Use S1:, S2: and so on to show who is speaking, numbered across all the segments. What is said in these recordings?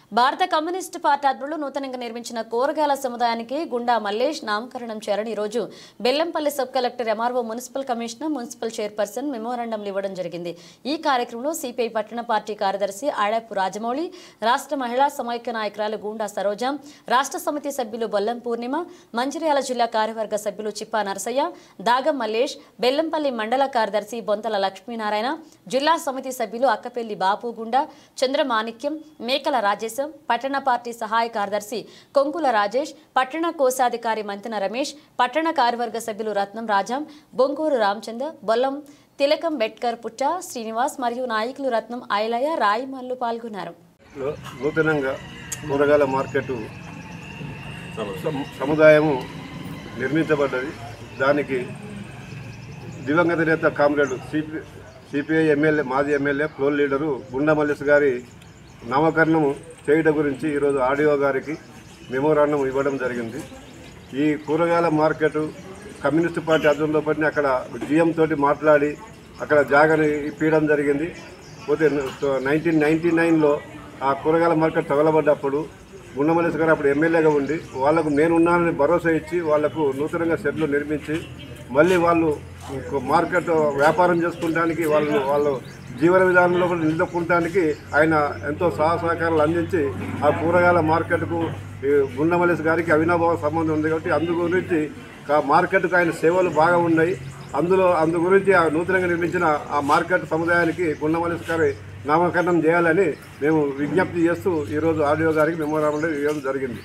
S1: భారత communist party ఆధ్వర్యంలో నూతనంగా నిర్మించిన కూరగాయల సముదాయానికి గుండా మల్లేష్ నామకరణం చేయాలని ఈరోజు Bellampalli sub collector MRO municipal commissioner municipal chairperson మెమోరాండంలు ఇవ్వడం జరిగింది ఈ కార్యక్రమంలో సిపిఐ పట్టణ పార్టీ కార్యదర్శి ఆడాపు రాజమౌళి రాష్ట్ర మహిళా సమైక్య నాయకురాలు గూండా సరోజ రాష్ట్ర సమితి సభ్యులు బొల్లం పూర్ణిమ మంచిర్యాల జిల్లా కార్యవర్గ సభ్యులు చిప్పా నరసయ్య దాగం మల్లేష్ బెల్లంపల్లి మండల కార్యదర్శి బొంతల లక్ష్మీనారాయణ జిల్లా సమితి సభ్యులు అక్కపెల్లి బాపు గుండా చంద్రమాణిక్యం మేకల రాజేశం పట్టణ పార్టీ సహాయ కార్యదర్శి కొంకుల రాజేష్ పట్టణ కోశాధికారి మంతెన రమేష్ పట్టణ కార్యవర్గ సభ్యులు రత్నం రాజాం బొంకూరు రామచంద్ర బొల్లం తిలకం బెట్కర్ పుట్ట శ్రీనివాస్ మరియు నాయకులు రత్నం ఐలయ్య రాయిమల్లు పాల్గొన్నారు
S2: లో నూతనంగా కూరగాయల మార్కెట్ సము- సముదాయము నిర్మించబడ్డది దానికి దివంగత నేత కామ్రేడ్ సిపి సిపిఐ ఎమ్మెల్యే మాజీ MLA floor leader Gunda Mallesh గారి నామకరణం చేయడం గురించి ఈరోజు ఆడియో గారికి మెమోరాండం ఇవ్వడం జరిగింది ఈ కూరగాయల మార్కెట్ కమ్యూనిస్ట్ పార్టీ ఆధ్వర్యంలో పడిన అక్కడ జిఎం తోటి మాట్లాడి అక్కడ జాగాని ఇప్పించడం జరిగింది పోతే నైన్టీన్ నైన్టీ నైన్లో ఆ కూరగాయల మార్కెట్ తగలబడ్డప్పుడు గుండమల్లేష్ గారు అప్పుడు ఎమ్మెల్యేగా ఉండి వాళ్లకు నేనున్నానని భరోసా ఇచ్చి వాళ్లకు నూతనంగా షెడ్లు నిర్మించి మళ్ళీ వాళ్ళు ఇంకో మార్కెట్ వ్యాపారం చేసుకుంటానికి వాళ్ళు వాళ్ళు జీవన విధానంలో కూడా నిలదొక్కుంటానికి ఆయన ఎంతో సహాయ సహకారాలు అందించి ఆ కూరగాయల మార్కెట్కు ఈ గుండమల్లేష్ గారికి అవినాభావ సంబంధం ఉంది కాబట్టి అందు గురించి ఆ మార్కెట్కు ఆయన సేవలు బాగా ఉన్నాయి అందులో అందు గురించి ఆ నూతనంగా నిర్మించిన ఆ మార్కెట్ సముదాయానికి గుండమల్లేష్ గారి నామకరణం చేయాలని మేము విజ్ఞప్తి చేస్తూ ఈరోజు ఆడియో గారికి మెమోరాండం ఇవ్వడం జరిగింది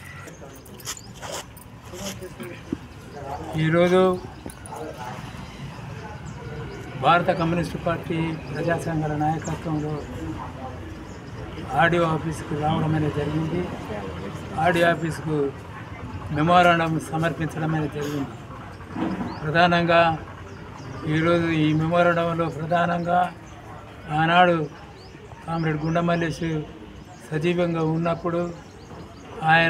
S3: ఈరోజు భారత కమ్యూనిస్టు పార్టీ ప్రజా సంఘాల నాయకత్వంలో ఆడియో ఆఫీస్కు రావడం అనేది జరిగింది ఆడియో ఆఫీస్కు మెమోరాండం సమర్పించడం అనేది జరిగింది ప్రధానంగా ఈరోజు ఈ మెమోరాండంలో ప్రధానంగా ఆనాడు కామ్రేడ్ గుండమల్లేష్ సజీవంగా ఉన్నప్పుడు ఆయన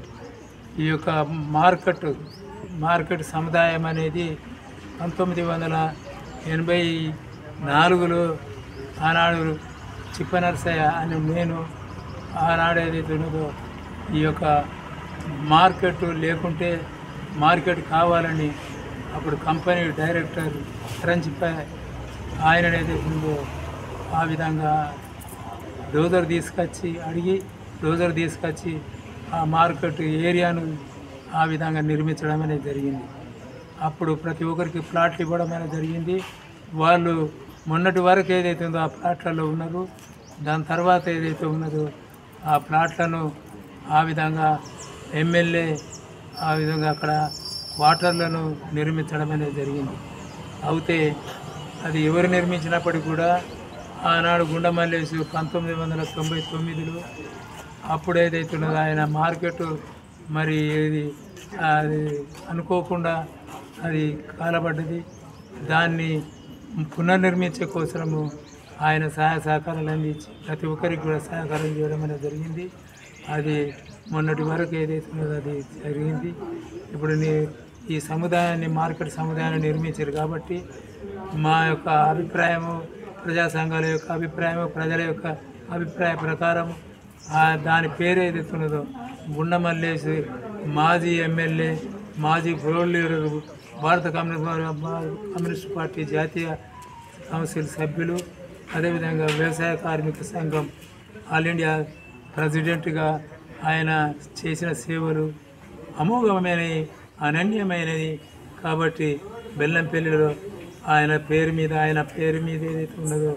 S3: ఈ యొక్క మార్కెట్ మార్కెట్ సముదాయం అనేది పంతొమ్మిది వందల ఎనభై నాలుగులో ఆనాడు చిప్పనరసయ్య అని నేను ఆనాడు ఏదైతే ఉన్నదో ఈ యొక్క మార్కెట్ లేకుంటే మార్కెట్ కావాలని అప్పుడు కంపెనీ డైరెక్టర్ చిప్ప ఆయన ఏదైతే ఉందో ఆ విధంగా డోజర్ తీసుకొచ్చి అడిగి డోజర్ తీసుకొచ్చి ఆ మార్కెట్ ఏరియాను ఆ విధంగా నిర్మించడం అనేది జరిగింది అప్పుడు ప్రతి ఒక్కరికి ప్లాట్లు ఇవ్వడం అనేది జరిగింది వాళ్ళు మొన్నటి వరకు ఏదైతే ఉందో ఆ ప్లాట్లలో ఉన్నారు దాని తర్వాత ఏదైతే ఉన్నదో ఆ ప్లాట్లను ఆ విధంగా ఎమ్మెల్యే ఆ విధంగా అక్కడ వాటర్లను నిర్మించడం అనేది జరిగింది అయితే అది ఎవరు నిర్మించినప్పటికీ కూడా ఆనాడు గుండమల్లేసు పంతొమ్మిది వందల తొంభై తొమ్మిదిలో అప్పుడు ఏదైతే ఉన్నదో ఆయన మార్కెట్ మరి ఇది అది అనుకోకుండా అది కాలబడ్డది దాన్ని పునర్నిర్మించే కోసము ఆయన సహాయ సహకారాలు అందించి ప్రతి ఒక్కరికి కూడా సహకారం చేయడం అనేది జరిగింది అది మొన్నటి వరకు ఏదైతే ఉన్నదో అది జరిగింది ఇప్పుడు నీ- ఈ సముదాయాన్ని మార్కెట్ సముదాయాన్ని నిర్మించారు కాబట్టి మా యొక్క అభిప్రాయము ప్రజా సంఘాల యొక్క అభిప్రాయము ప్రజల యొక్క అభిప్రాయ ప్రకారం ఆ దాని పేరు ఏదైతే ఉన్నదో గుండమల్లేసి మాజీ ఎమ్మెల్యే మాజీ ఫ్లోర్ లీడరు భారత కమ్యూనిస్ట్ కమ్యూనిస్ట్ పార్టీ జాతీయ కౌన్సిల్ సభ్యులు అదేవిధంగా వ్యవసాయ కార్మిక సంఘం ఆల్ ఇండియా ప్రెసిడెంట్గా ఆయన చేసిన సేవలు అమోఘమైనవి అనన్యమైనది కాబట్టి బెల్లంపల్లిలో ఆయన పేరు మీద ఆయన పేరు మీద ఏదైతే ఉన్నదో